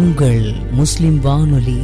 உங்கள் முஸ்லிம் வானொலி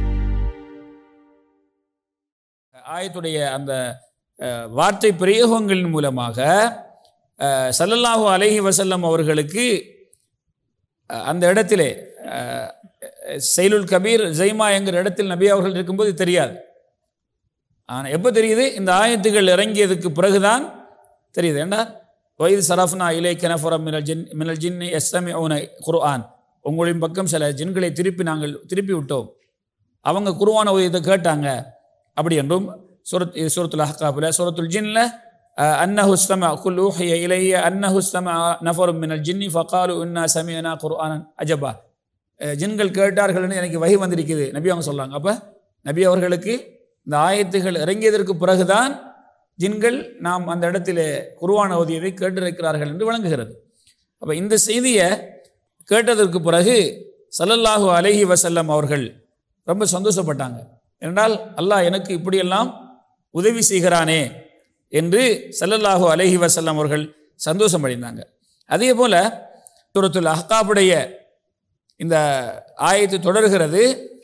ஆயத்துடைய அந்த அஹ், வார்த்தை பிரயோகங்களின் மூலமாக அஹ், ஸல்லல்லாஹு அலைஹி வஸல்லம் அவர்களுக்கு அஹ், அந்த இடத்திலே அஹ், செயலுல் கபீர் ஜெய்மா என்கிற இடத்தில் நபி அவர்கள் இருக்கும்போது தெரியாது ஆனால் எப்போ தெரியுது இந்த ஆயத்துகள் இறங்கியதுக்கு பிறகுதான் தெரியுது ஏண்டா வயது சரஃப்னா இலை கனஃபரம் மினல் ஜின் மினல் ஜின் எஸ்எம் குர்ஆன் உங்களின் பக்கம் சில ஜின்களை திருப்பி நாங்கள் திருப்பி விட்டோம் அவங்க குருவான உதயத்தை கேட்டாங்க அப்படி என்றும் சூரத் இது சூரத்துல் அஹ்காபில் சூரத்துல் ஜின்ல அன்னஹு ஸ்தம குல் ஊஹிய இலைய அன்னஹு ஸ்தம நஃபரும் மினல் ஜின்னி ஃபகாலு இன்னா சமியனா குர்ஆனன் அஜபா அஹ் ஜின்கள் கேட்டார்கள்னு எனக்கு வகை வந்திருக்குது நபி அவங்க சொல்றாங்க அப்போ நபி அவர்களுக்கு இந்த ஆயத்துகள் இறங்கியதற்கு பிறகுதான் ஜின்கள் நாம் அந்த இடத்திலே குருவான ஓதியதை கேட்டிருக்கிறார்கள் என்று விளங்குகிறது அப்போ இந்த செய்தியை கேட்டதற்கு பிறகு ஸல்லல்லாஹு அலைஹி வஸல்லம் அவர்கள் ரொம்ப சந்தோஷப்பட்டாங்க என்றால் அல்லாஹ் எனக்கு இப்படியெல்லாம் உதவி செய்கிறானே என்று ஸல்லல்லாஹு அலைஹி வஸல்லம் அவர்கள் சந்தோஷம் அடைந்தாங்க அதே போல சூரத்துல் அஹ்காபுடைய இந்த ஆயத்து தொடர்கிறது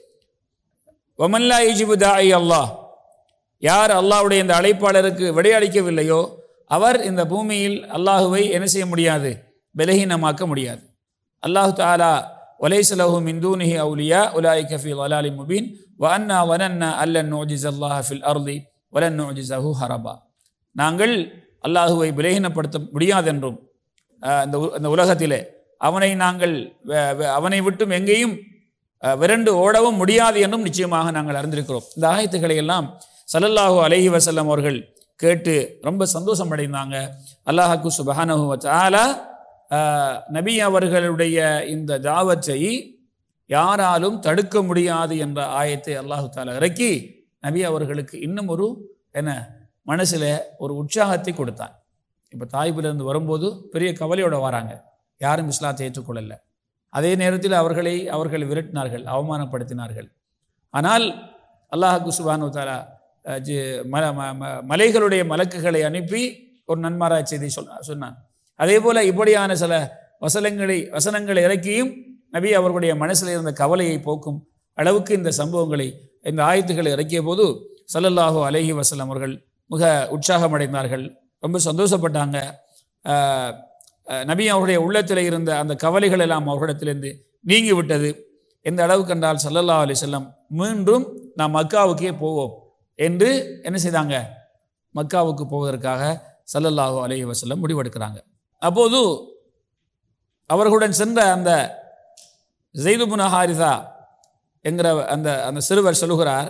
ஒமல்லா இஜிபு தாய் அல்லாஹ் யார் அல்லாஹ்வுடைய இந்த அழைப்பாளருக்கு விடையளிக்கவில்லையோ அவர் இந்த பூமியில் அல்லாஹுவை என்ன செய்ய முடியாது பலகீனமாக்க முடியாது அல்லாஹு தாலா ஒலைசலஹு மிந்தூனிஹி அவுலியா உலாய் கஃபி வலாலி முபீன் வ அன்னா வனன்னா அல்லன் நோஜிஸ் அல்லாஹ் ஃபில் அர்தி வலன் நோஜிசஹு ஹரபா நாங்கள் அல்லாஹுவை பலகீனப்படுத்த முடியாதென்றும் அஹ், இந்த உ- இந்த உலகத்திலே அவனை நாங்கள் வ- வ- அவனை விட்டும் எங்கேயும் அஹ், விரண்டு ஓடவும் முடியாது என்றும் நிச்சயமாக நாங்கள் அறிந்திருக்கிறோம் இந்த ஆயத்துக்களை எல்லாம் ஸல்லல்லாஹு அலைஹி வஸல்லம் அவர்கள் கேட்டு ரொம்ப சந்தோஷம் அடைந்தாங்க அல்லாஹாக்கு சுபஹானஹு வ தஆலா அஹ், நபி அவர்களுடைய இந்த தாவத்தை யாராலும் தடுக்க முடியாது என்ற ஆயத்தை அல்லாஹு தாலா இறக்கி நபி அவர்களுக்கு இன்னும் ஒரு என்ன மனசில் ஒரு உற்சாகத்தை கொடுத்தான் இப்போ தாய்பிலிருந்து வரும்போது பெரிய கவலையோட வராங்க யாரும் இஸ்லாத்தை ஏற்றுக்கொள்ளல அதே நேரத்தில் அவர்களை அவர்கள் விரட்டினார்கள் அவமானப்படுத்தினார்கள் ஆனால் அல்லாஹுக்கு சுபானு தாலா அஹ், ஜி- மல ம- ம- மலைகளுடைய மலக்குகளை அனுப்பி ஒரு நன்மாராய் செய்தி சொன்ன சொன்னான் அதே போல இப்படியான சில வசனங்களை வசனங்களை இறக்கியும் நபி அவர்களுடைய மனசில் இருந்த கவலையை போக்கும் அளவுக்கு இந்த சம்பவங்களை இந்த ஆயத்துக்களை இறக்கிய போது ஸல்லல்லாஹு அலைஹி வஸல்லம் அவர்கள் மிக உற்சாகமடைந்தார்கள் ரொம்ப சந்தோஷப்பட்டாங்க ஆஹ், ஆஹ், நபி அவருடைய உள்ளத்தில் இருந்த அந்த கவலைகள் எல்லாம் அவர்களிடத்திலிருந்து நீங்கி விட்டது எந்த அளவுக்கு என்றால் ஸல்லல்லாஹு அலைஹி வஸல்லம் மீண்டும் நாம் மக்காவுக்கே போவோம் என்று என்ன செய்தாங்க மக்காவுக்கு போவதற்காக ஸல்லல்லாஹு அலைஹி வஸல்லம் முடிவெடுக்கிறாங்க அப்போது அவர்களுடன் சென்ற அந்த ஜெய்துபுன ஹாரிதா என்கிற அந்த அந்த சிறுவர் சொல்லுகிறார்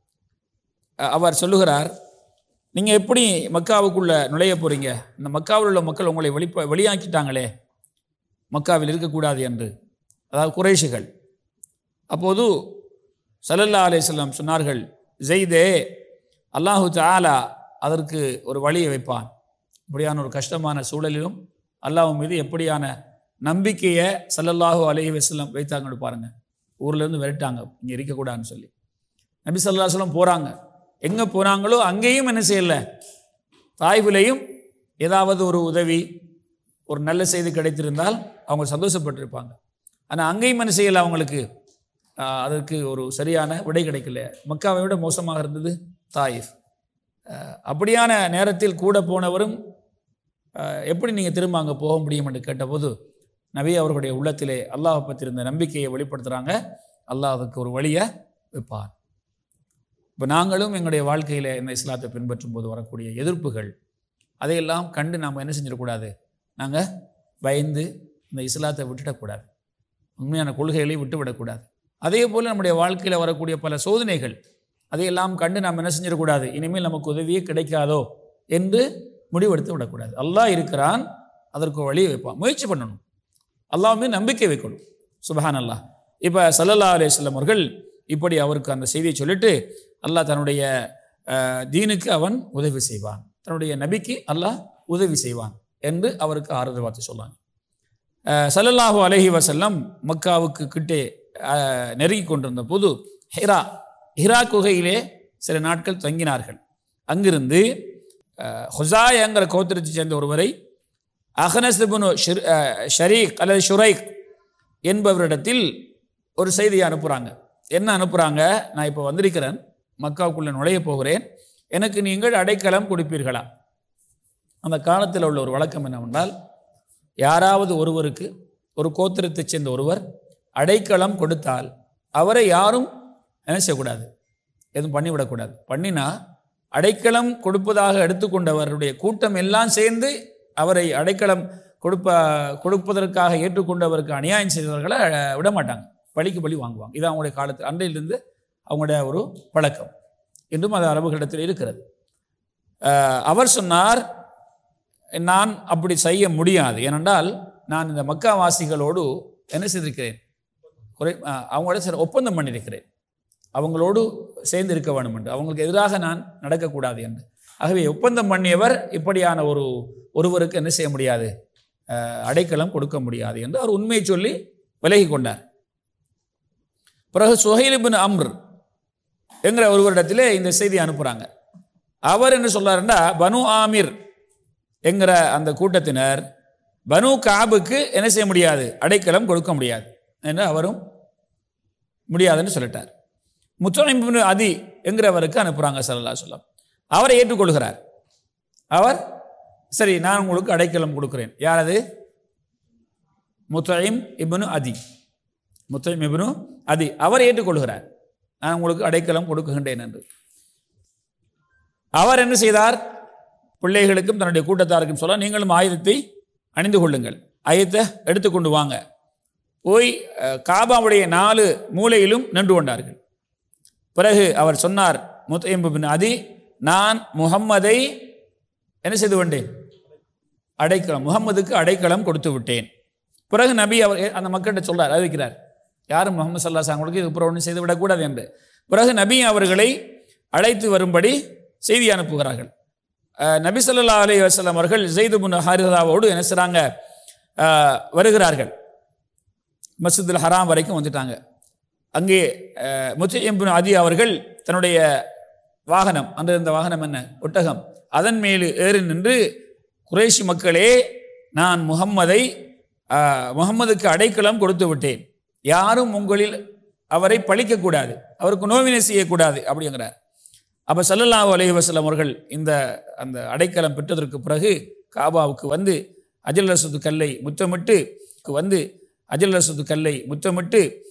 அ- அவர் சொல்லுகிறார் நீங்கள் எப்படி மக்காவுக்குள்ளே நுழைய போகிறீங்க இந்த மக்காவில் உள்ள மக்கள் உங்களை வெளிப்ப வெளியாக்கிட்டாங்களே மக்காவில் இருக்கக்கூடாது என்று அதாவது குறைஷிகள் அப்போது சல்லல்லா அலைஹிஸ்ஸலாம் சொன்னார்கள் ஜெய்தே அல்லாஹு தஆலா அதற்கு ஒரு வழியை வைப்பான் இப்படியான ஒரு கஷ்டமான சூழலிலும் அல்லாஹ் மீது எப்படியான நம்பிக்கையை ஸல்லல்லாஹு அலைஹி வஸல்லம் வைத்தாங்கன்னு பாருங்க ஊர்ல இருந்து விரட்டாங்க இங்கே இருக்கக்கூடாதுன்னு சொல்லி நபி ஸல்லல்லாஹு அலைஹி வஸல்லம் போகிறாங்க எங்கே போனாங்களோ அங்கேயும் என்ன செய்யலை தாய்விலையும் ஏதாவது ஒரு உதவி ஒரு நல்ல செய்தி கிடைத்திருந்தால் அவங்க சந்தோஷப்பட்டிருப்பாங்க ஆனால் அங்கேயும் என்ன செய்யலை அவங்களுக்கு ஆஹ், அதற்கு ஒரு சரியான விடை கிடைக்கல மக்காவை விட மோசமாக இருந்தது தாயிஃப் ஆஹ், அப்படியான நேரத்தில் கூட போனவரும் ஆஹ், எப்படி நீங்கள் திரும்ப அங்கே போக முடியும் என்று கேட்டபோது நபி அவர்களுடைய உள்ளத்திலே அல்லாஹ் பற்றி இருந்த நம்பிக்கையை வெளிப்படுத்துகிறாங்க அல்லாஹ் அதுக்கு ஒரு வழியை வைப்பான் இப்போ நாங்களும் எங்களுடைய வாழ்க்கையில் இந்த இஸ்லாத்தை பின்பற்றும் போது வரக்கூடிய எதிர்ப்புகள் அதையெல்லாம் கண்டு நாம் என்ன செஞ்சிடக்கூடாது நாங்கள் பயந்து இந்த இஸ்லாத்தை விட்டுடக்கூடாது உண்மையான கொள்கைகளை விட்டுவிடக்கூடாது அதே போல் நம்முடைய வாழ்க்கையில் வரக்கூடிய பல சோதனைகள் அதையெல்லாம் கண்டு நாம் என்ன செஞ்சிடக்கூடாது இனிமேல் நமக்கு உதவியே கிடைக்காதோ என்று முடிவெடுத்து விடக்கூடாது அல்லாஹ் இருக்கிறான் அதற்கு ஒரு வழியை வைப்பான் முயற்சி பண்ணணும் அல்லாஹ் மீது நம்பிக்கை வைக்கணும் சுபஹான் அல்லாஹ் இப்போ சல்லல்லா அலையம் அவர்கள் இப்படி அவருக்கு அந்த செய்தியை சொல்லிட்டு அல்லாஹ் தன்னுடைய அஹ், தீனுக்கு அவன் உதவி செய்வான் தன்னுடைய நபிக்கு அல்லாஹ் உதவி செய்வான் என்று அவருக்கு ஆறுதல் வார்த்தை சொன்னாங்க அஹ், ஸல்லல்லாஹு அலைஹி வஸல்லம் மக்காவுக்கு கிட்டே அஹ், நெருங்கி கொண்டிருந்த போது ஹிரா ஹிரா குகையிலே சில நாட்கள் தங்கினார்கள் அங்கிருந்து அஹ், ஹுசாயங்கிற கோத்திரத்தைச் சேர்ந்த ஒருவரை அகனஸ்துபுனு ஷரீக் அல்லது ஷுரைக் என்பவரிடத்தில் ஒரு செய்தியை அனுப்புகிறாங்க என்ன அனுப்புகிறாங்க நான் இப்போ வந்திருக்கிறேன் மக்காவுக்குள்ளே நுழைய போகிறேன் எனக்கு நீங்கள் அடைக்கலம் கொடுப்பீர்களா அந்த காலத்தில் உள்ள ஒரு வழக்கம் என்னவென்றால் யாராவது ஒருவருக்கு ஒரு கோத்திரத்தைச் சேர்ந்த ஒருவர் அடைக்கலம் கொடுத்தால் அவரை யாரும் என்ன செய்யக்கூடாது எதுவும் பண்ணிவிடக்கூடாது பண்ணினா அடைக்கலம் கொடுப்பதாக எடுத்துக்கொண்டவருடைய கூட்டம் எல்லாம் சேர்ந்து அவரை அடைக்கலம் கொடுப்ப கொடுப்பதற்காக ஏற்றுக்கொண்டவருக்கு அநியாயம் செய்தவர்களை அஹ், விட மாட்டாங்க பழிக்கு பழி வாங்குவாங்க இது அவங்களுடைய காலத்து அன்றையிலிருந்து அவங்களுடைய ஒரு பழக்கம் இன்றும் அது அரபுகளிடத்தில் இருக்கிறது அஹ், அவர் சொன்னார் நான் அப்படி செய்ய முடியாது ஏனென்றால் நான் இந்த மக்காவாசிகளோடு என்ன செய்திருக்கிறேன் குறை அஹ், அவங்களோட சில ஒப்பந்தம் பண்ணியிருக்கிறேன் அவங்களோடு சேர்ந்து இருக்க வேண்டும் என்று அவங்களுக்கு எதிராக நான் நடக்கக்கூடாது என்று ஆகவே ஒப்பந்தம் பண்ணியவர் இப்படியான ஒரு ஒருவருக்கு என்ன செய்ய முடியாது அஹ், அடைக்கலம் கொடுக்க முடியாது என்று அவர் உண்மையை சொல்லி விலகி கொண்டார் பிறகு சுஹைலிபின் அம்ர் என்கிற ஒருவரிடத்திலே இந்த செய்தி அனுப்புகிறாங்க அவர் என்ன சொல்றாருன்னா பனு ஆமிர் என்கிற அந்த கூட்டத்தினர் பனு காபுக்கு என்ன செய்ய முடியாது அடைக்கலம் கொடுக்க முடியாது என்று அவரும் முடியாதுன்னு சொல்லிட்டார் முத்தமிபின் அதி என்கிறவருக்கு அனுப்புகிறாங்க சல்லா சொல்லம் அவரை ஏற்றுக்கொள்கிறார் அவர் சரி நான் உங்களுக்கு அடைக்கலம் கொடுக்கிறேன் யார் அது முத்தயிம் இப்னு அதி முத்தயிம் இப்னு அதி அவர் ஏற்றுக்கொள்கிறார் நான் உங்களுக்கு அடைக்கலம் கொடுக்குகின்றேன் என்று அவர் என்ன செய்தார் பிள்ளைகளுக்கும் தன்னுடைய கூட்டத்தாருக்கும் சொல்ல நீங்களும் ஆயுதத்தை அணிந்து கொள்ளுங்கள் ஆயுதத்தை எடுத்துக்கொண்டு வாங்க போய் அஹ், காபாவுடைய நாலு மூலையிலும் நின்று கொண்டார்கள் பிறகு அவர் சொன்னார் முத்தையம்பு பின் அதி நான் முகம்மதை என்ன செய்து கொண்டேன் அடைக்கலம் முகம்மதுக்கு அடைக்கலம் கொடுத்து விட்டேன் பிறகு நபி அவர் அந்த மக்கள்கிட்ட சொல்றார் அறிவிக்கிறார் யாரும் முகமது சல்லா அவங்களுக்கு இது ஒன்றும் செய்து விடக்கூடாது என்று பிறகு நபி அவர்களை அழைத்து வரும்படி செய்தி அனுப்புகிறார்கள் அஹ், நபி ஸல்லல்லாஹு அலைஹி வஸல்லம் அவர்கள் ஜெய்து பின் ஹாரிதாவோடு என்ன செய்கிறாங்க அஹ், வருகிறார்கள் மஸ்ஜிதுல் ஹராம் வரைக்கும் வந்துட்டாங்க அங்கே முத்தையம் பின் அதி அவர்கள் தன்னுடைய வாகனம் அந்த இருந்த வாகனம் என்ன ஒட்டகம் அதன் மேல் ஏறி நின்று குறைஷி மக்களே நான் முகம்மதை அஹ், முகம்மதுக்கு அடைக்கலம் கொடுத்து விட்டேன் யாரும் உங்களில் அவரை பழிக்கக்கூடாது அவருக்கு நோவினை செய்யக்கூடாது அப்படிங்கிறார் அப்போ சல்லல்லாஹு அலைஹி வஸல்லம் அவர்கள் இந்த அந்த அடைக்கலம் பெற்றதற்கு பிறகு காபாவுக்கு வந்து அஜல் ரசூது கல்லை முத்தமிட்டு வந்து அஜல் ரசூது கல்லை முத்தமிட்டு